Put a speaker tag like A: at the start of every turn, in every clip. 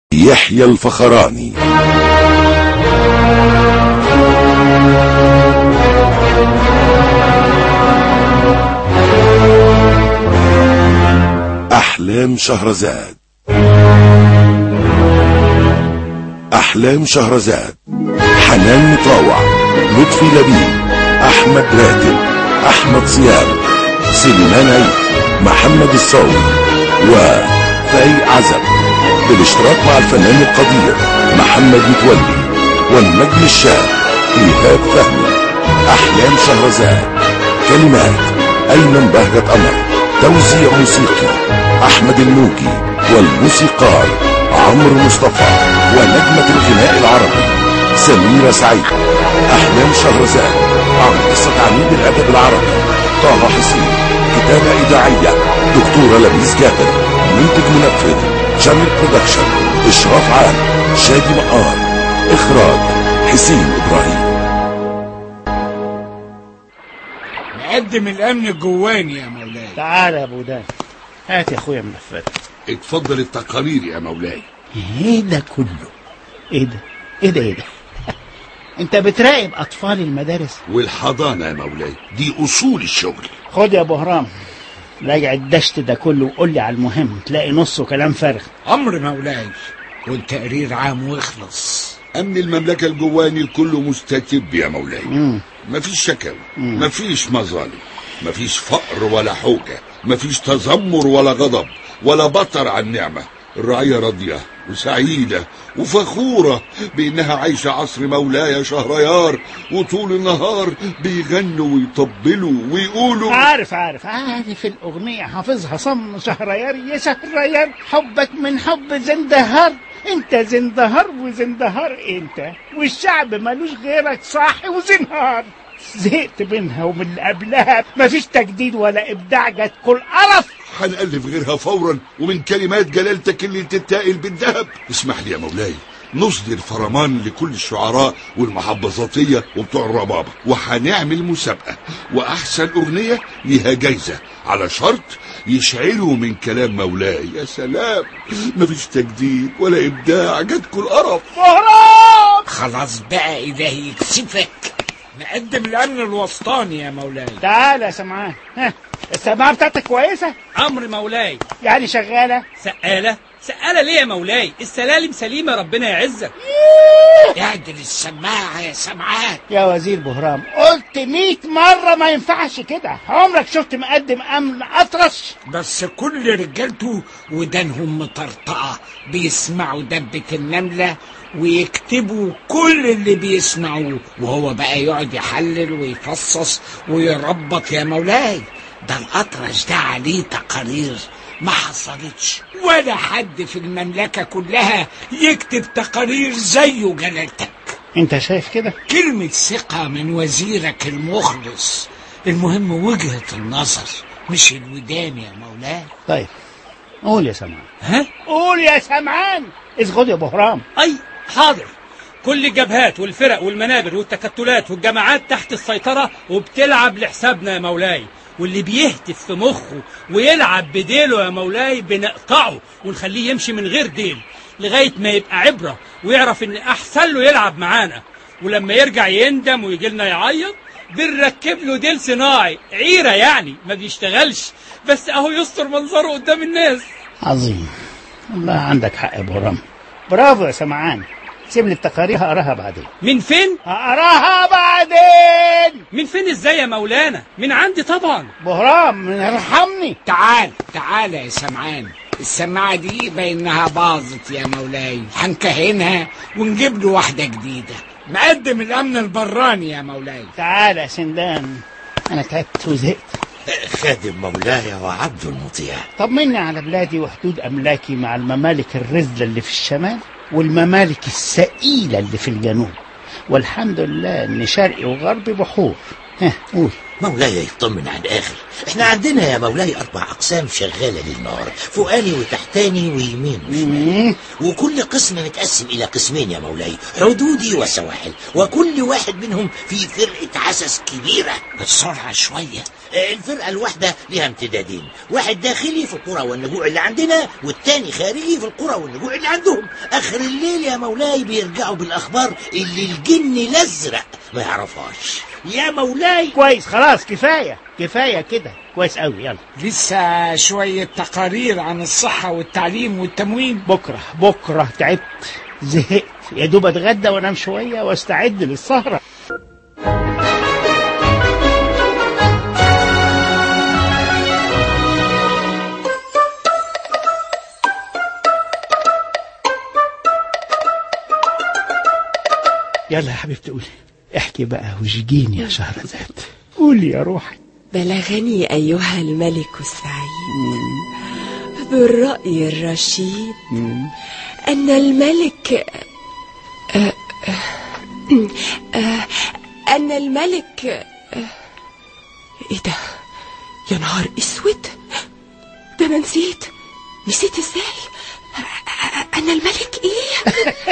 A: يحيى الفخراني أحلام شهرزاد أحلام شهرزاد حنان مطاوع لطفي لبيب أحمد راتب أحمد صيام سليمان عيد محمد الصاوي وفاي عزب بالاشتراك مع الفنان القدير محمد متولي والنجم الشاب إيهاب فهمي أحلام شهرزاد كلمات أيمن بهجة قمر توزيع موسيقي أحمد الموجي والموسيقار عمرو مصطفى ونجمة الغناء العربي سميرة سعيد أحلام شهرزاد عن قصة عميد الأدب العربي طه حسين كتابة إذاعية دكتورة لبيس جابر منتج منفذ جامل برودكشن إشراف عام شادي مقار إخراج حسين إبراهيم
B: نقدم الامن الجواني يا مولاي
C: تعال يا ابو دان هات يا اخويا ملفات
D: اتفضل التقارير يا مولاي
C: ايه ده كله ايه ده ايه ده ايه ده انت بتراقب اطفال المدارس
D: والحضانة يا مولاي دي أصول الشغل
C: خد يا ابو هرام راجع الدشت ده كله وقول لي على المهم تلاقي نصه كلام فارغ
B: امر مولاي والتقرير عام واخلص
D: أمن المملكة الجواني الكل مستتب يا مولاي
C: مم.
D: مفيش شكاوى مفيش مظالم مفيش فقر ولا حوجة مفيش تذمر ولا غضب ولا بطر عن نعمة الرعية راضية وسعيدة وفخورة بإنها عايشة عصر مولاي شهريار وطول النهار بيغنوا ويطبلوا ويقولوا
C: عارف عارف عارف الأغنية حافظها صم شهريار يا شهريار حبك من حب زندهار انت زندهار وزندهار انت والشعب ملوش غيرك صاحي وزنهار زهقت منها ومن اللي قبلها مفيش تجديد ولا ابداع جت كل قرف
D: هنألف غيرها فورا ومن كلمات جلالتك اللي تتائل بالذهب اسمح لي يا مولاي نصدر فرمان لكل الشعراء والمحافظاتية وبتوع الربابة وهنعمل مسابقة وأحسن أغنية ليها جايزة على شرط يشعلوا من كلام مولاي يا سلام مفيش تجديد ولا إبداع جاتكوا القرف
C: مهراب
B: خلاص بقى الهي يكسفك نقدم الامن الوسطاني يا مولاي
C: تعال يا سمعان ها السماعة بتاعتك كويسة
E: امر مولاي
C: يعني شغالة
E: سقالة سقالة ليه يا مولاي السلالم سليمة ربنا يعزك
B: اعدل السماعة يا سمعان
C: يا وزير بهرام قلت مئة مرة ما ينفعش كده عمرك شفت مقدم أمن أطرش
B: بس كل رجالته ودانهم مطرطقة بيسمعوا دبة النملة ويكتبوا كل اللي بيسمعوه وهو بقى يقعد يحلل ويفصص ويربط يا مولاي ده الأطرش ده عليه تقارير ما حصلتش ولا حد في المملكة كلها يكتب تقارير زيه جلالتك
C: أنت شايف كده
B: كلمة ثقة من وزيرك المخلص المهم وجهة النظر مش الودان يا مولاي
C: طيب قول يا سمعان
E: ها
C: قول يا سمعان اسغد يا بهرام
E: اي حاضر كل الجبهات والفرق والمنابر والتكتلات والجماعات تحت السيطرة وبتلعب لحسابنا يا مولاي واللي بيهتف في مخه ويلعب بديله يا مولاي بنقطعه ونخليه يمشي من غير ديل لغاية ما يبقى عبرة ويعرف ان احسن له يلعب معانا ولما يرجع يندم ويجي لنا يعيط بنركب له ديل صناعي عيرة يعني ما بيشتغلش بس اهو يستر منظره قدام الناس
C: عظيم والله عندك حق يا بهرام برافو يا سمعان سيب لي التقارير هقراها بعدين
E: من فين
C: هقراها بعدين
E: من فين ازاي يا مولانا من عندي طبعا
C: بهرام من ارحمني
B: تعال تعال يا سمعان السماعة دي بينها باظت يا مولاي هنكهنها ونجيب له واحدة جديدة مقدم الأمن البراني يا مولاي
C: تعال يا سندان انا تعبت وزهقت
F: خادم مولاي وعبد المطيع
C: طمني على بلادي وحدود املاكي مع الممالك الرذلة اللي في الشمال والممالك الثقيلة اللي في الجنوب والحمد لله ان شرقي وغربي بحور ها قول
F: مولاي يطمن على الآخر احنا عندنا يا مولاي أربع أقسام شغالة للنار فوقاني وتحتاني ويمين وشمال وكل قسم متقسم إلى قسمين يا مولاي حدودي وسواحل وكل واحد منهم في فرقة عسس كبيرة
B: بسرعة شوية
F: آه، الفرقة الواحدة لها امتدادين واحد داخلي في القرى والنجوع اللي عندنا والتاني خارجي في القرى والنجوع اللي عندهم آخر الليل يا مولاي بيرجعوا بالأخبار اللي الجن الأزرق ما يعرفهاش يا مولاي
C: كويس خلاص كفاية كفاية كده كويس قوي يلا
B: لسه شوية تقارير عن الصحة والتعليم والتموين
C: بكرة بكرة تعبت زهقت يا دوب اتغدى وانام شوية واستعد للسهرة يلا يا حبيبتي قولي احكي بقى وشجيني يا شهرزاد قولي يا روحي
G: بلغني أيها الملك السعيد ذو الرأي الرشيد أن الملك آه، آه، آه، أن الملك آه، إيه ده يا نهار أسود ده أنا نسيت نسيت إزاي آه، أن الملك إيه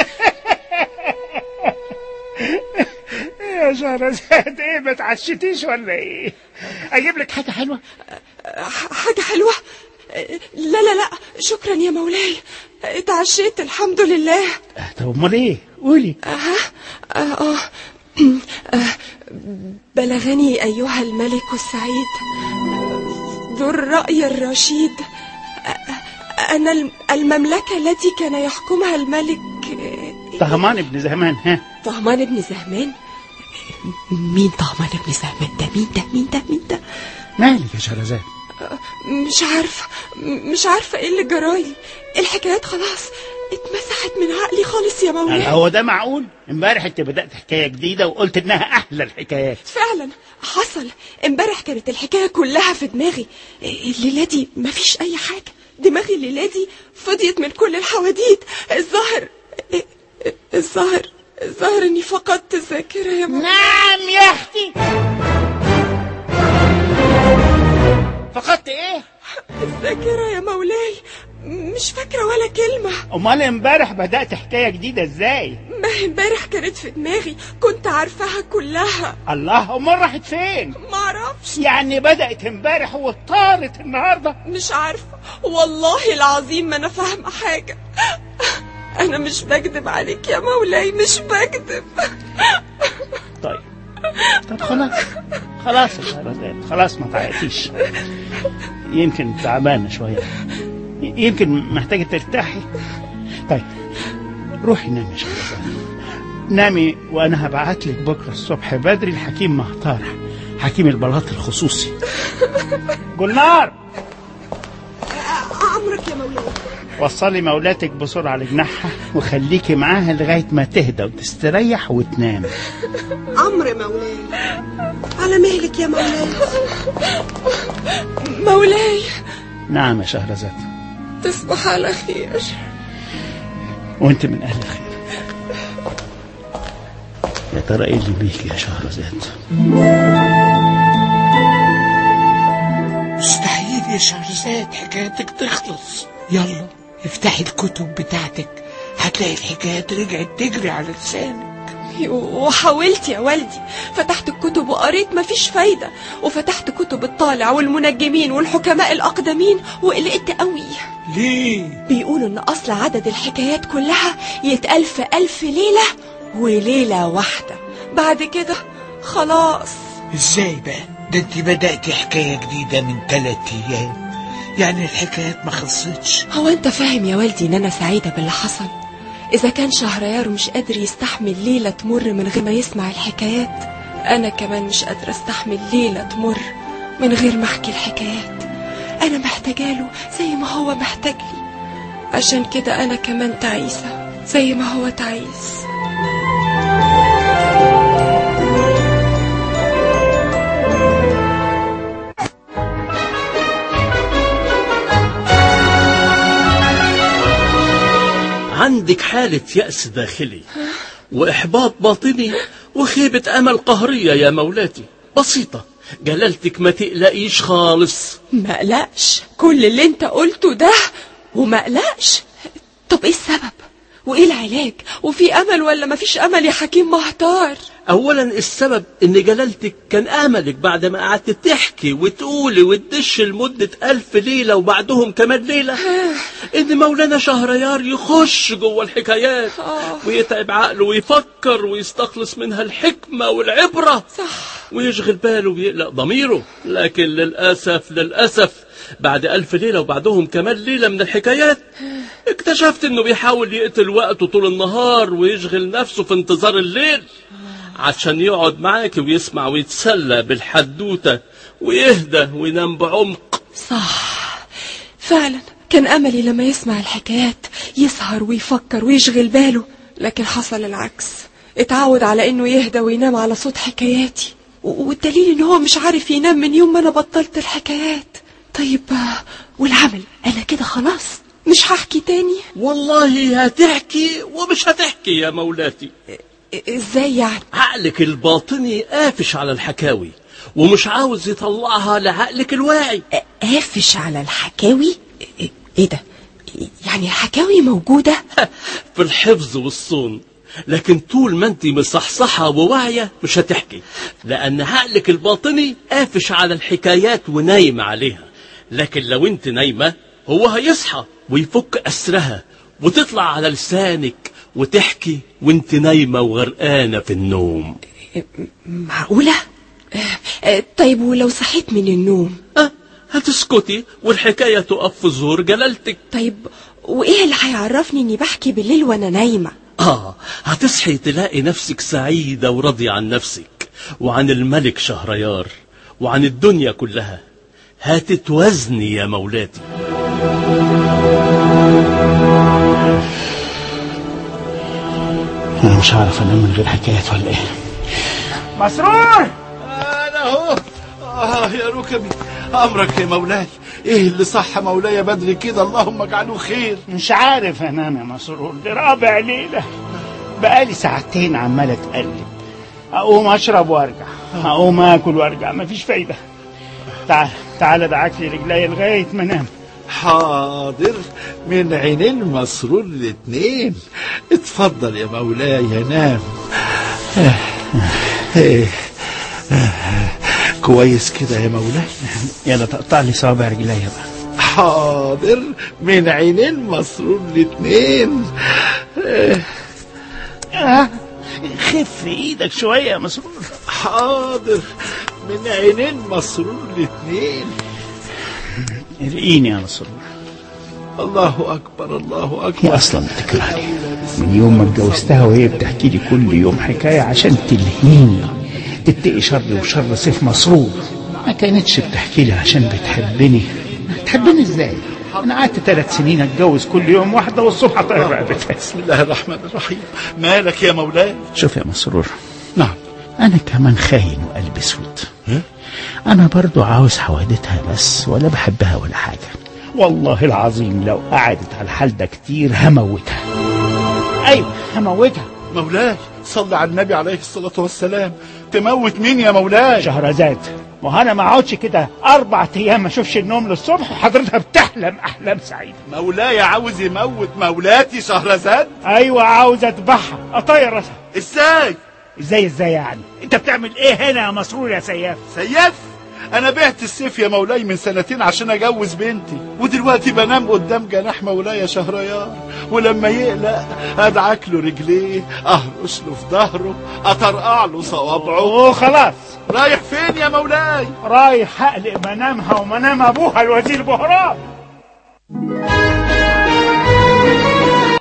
C: يا شهرزاد ايه ما تعشتيش ولا ايه اجيب لك حاجة حلوة
G: ح- حاجة حلوة لا لا لا شكرا يا مولاي اتعشيت الحمد لله
C: آه، طب امال ايه قولي
G: ها آه آه آه بلغني أيها الملك السعيد ذو الرأي الرشيد آه، أن الم- المملكة التي كان يحكمها الملك آه،
C: طهمان ابن زمان ها
G: طهمان بن زهمان مين طهمان بن زهمان ده مين ده مين ده مين ده
C: مالك يا شهرزاد
G: مش عارفة مش عارفة ايه اللي جرالي الحكايات خلاص اتمسحت من عقلي خالص يا
C: يعني
G: مولاي
C: هو ده معقول امبارح انت بدأت حكاية جديدة وقلت انها احلى الحكايات
G: فعلا حصل امبارح كانت الحكاية كلها في دماغي الليلة دي مفيش اي حاجة دماغي الليلة دي فضيت من كل الحواديت الظاهر الظاهر الظاهر اني فقدت الذاكرة يا مولاي
C: نعم يا اختي فقدت ايه
G: الذاكرة يا مولاي مش فاكرة ولا كلمة
C: امال امبارح بدأت حكاية جديدة ازاي
G: ما هي امبارح كانت في دماغي كنت عارفاها كلها
C: الله امال راحت فين
G: معرفش
C: يعني بدأت امبارح وطارت النهاردة
G: مش عارفة والله العظيم ما أنا فاهمة حاجة أنا مش بكذب عليك يا مولاي مش بكذب
C: طيب طب خلاص خلاص يا شهرزاد خلاص ما تعيطيش يمكن تعبانة شوية ي- يمكن محتاجة ترتاحي طيب روحي نامي يا شهرزاد نامي وانا هبعت لك بكره الصبح بدري الحكيم مهطار حكيم البلاط الخصوصي جلنار
G: عمرك يا مولاي
C: وصلي مولاتك بسرعة لجناحها وخليكي معاها لغاية ما تهدى وتستريح وتنام
G: عمرو مولاي على مهلك يا مولاي مولاي
C: نعم يا شهرزاد
G: تصبح على خير
C: وانت من اهل الخير يا ترى ايه اللي بيك يا شهرزاد
B: مستحيل يا شهرزاد حكايتك تخلص يلا افتحي الكتب بتاعتك هتلاقي الحكايات رجعت تجري على لسانك
G: وحاولت يا والدي فتحت الكتب وقريت مفيش فايدة وفتحت كتب الطالع والمنجمين والحكماء الأقدمين وقلقت قوي
B: ليه
G: بيقولوا إن أصل عدد الحكايات كلها يتقال في ألف ليلة وليلة واحدة بعد كده خلاص
B: ازاي بقى ده انت بدأتي حكاية جديدة من ثلاث ايام يعني الحكايات ما خلصتش
G: هو أنت فاهم يا والدي إن أنا سعيدة باللي حصل إذا كان شهريار مش قادر يستحمل ليلة تمر من غير ما يسمع الحكايات أنا كمان مش قادرة استحمل ليلة تمر من غير ما أحكي الحكايات أنا محتاجاله زي ما هو محتاج لي عشان كده أنا كمان تعيسة زي ما هو تعيس
H: عندك حالة يأس داخلي وإحباط باطني وخيبة أمل قهرية يا مولاتي بسيطة جلالتك ما تقلقيش خالص
G: ما قلقش كل اللي انت قلته ده وما قلقش طب ايه السبب وايه العلاج وفي امل ولا مفيش امل يا حكيم محتار
H: اولا السبب ان جلالتك كان املك بعد ما قعدت تحكي وتقولي وتدش لمدة الف ليلة وبعدهم كمان ليلة ان مولانا شهريار يخش جوه الحكايات ويتعب عقله ويفكر ويستخلص منها الحكمة والعبرة
G: صح
H: ويشغل باله ويقلق ضميره لكن للأسف للأسف بعد ألف ليلة وبعدهم كمان ليلة من الحكايات اكتشفت انه بيحاول يقتل وقته طول النهار ويشغل نفسه في انتظار الليل عشان يقعد معاك ويسمع ويتسلى بالحدوتة ويهدى وينام بعمق
G: صح فعلا كان املي لما يسمع الحكايات يسهر ويفكر ويشغل باله لكن حصل العكس اتعود على انه يهدى وينام على صوت حكاياتي و- والدليل ان هو مش عارف ينام من يوم ما انا بطلت الحكايات طيب آه، والعمل انا كده خلاص مش هحكي تاني
H: والله هتحكي ومش هتحكي يا مولاتي
G: إ- ازاي يعني
H: عقلك الباطني قافش على الحكاوي ومش عاوز يطلعها لعقلك الواعي
G: قافش على الحكاوي إ- ايه ده يعني الحكاوي موجودة
H: في الحفظ والصون لكن طول ما انت مصحصحة وواعية مش هتحكي لأن عقلك الباطني قافش على الحكايات ونايم عليها لكن لو انت نايمة هو هيصحى ويفك أسرها وتطلع على لسانك وتحكي وانت نايمة وغرقانة في النوم
G: معقولة آه، آه، طيب ولو صحيت من النوم
H: أه هتسكتي والحكاية تقف في زور جلالتك
G: طيب وايه اللي هيعرفني اني بحكي بالليل وانا نايمة
H: آه هتصحي تلاقي نفسك سعيدة وراضية عن نفسك وعن الملك شهريار وعن الدنيا كلها هتتوزني يا مولاتي
C: انا مش عارف انام من غير حكايات ولا ايه مسرور
I: انا اهو اه يا ركبي امرك يا مولاي ايه اللي صح مولاي بدري كده اللهم اجعله خير
C: مش عارف انام يا مسرور دي رابع ليله بقالي ساعتين عمال اتقلب اقوم اشرب وارجع اقوم اكل وارجع مفيش فايده تعال تعال ادعك لي رجلي لغايه ما انام
I: حاضر من عينين مسرور الاتنين اتفضل يا مولاي نام إيه. كويس كده يا مولاي
C: يلا تقطع لي صوابع رجلي بقى
I: حاضر من عينين مسرور الاتنين إيه.
C: آه، خف ايدك شويه يا مسرور
I: حاضر من عينين مسرور الاتنين
C: ارقيني يا مسرور
I: الله اكبر الله
C: هي
I: اكبر
C: اصلا بتكرهني من يوم ما اتجوزتها وهي بتحكي لي كل يوم حكايه عشان تلهيني تتقي شري وشر سيف مسرور ما كانتش بتحكي لي عشان بتحبني تحبني ازاي انا قعدت ثلاث سنين اتجوز كل يوم واحده والصبح اطير رقبتها
I: بسم الله الرحمن الرحيم مالك يا مولاي
C: شوف يا مسرور
I: نعم
C: انا كمان خاين وقلب اسود انا برضو عاوز حوادتها بس ولا بحبها ولا حاجه والله العظيم لو قعدت على الحال ده كتير هموتها ايوه هموتها
I: مولاي صل على النبي عليه الصلاة والسلام تموت مين يا مولاي
C: شهرزاد وانا ما اقعدش كده اربع ايام ما اشوفش النوم للصبح وحضرتها بتحلم احلام سعيده
I: مولاي عاوز يموت مولاتي شهرزاد
C: ايوه عاوز اذبحها اطير راسها
I: ازاي
C: ازاي ازاي يعني انت بتعمل ايه هنا يا مسرور يا سياف
I: سياف انا بعت السيف يا مولاي من سنتين عشان اجوز بنتي ودلوقتي بنام قدام جناح مولاي شهريار ولما يقلق ادعك له رجليه اهرش له في ظهره اطرقع له صوابعه
C: اوه خلاص
I: رايح فين يا مولاي
C: رايح اقلق منامها ومنام ابوها الوزير بهرام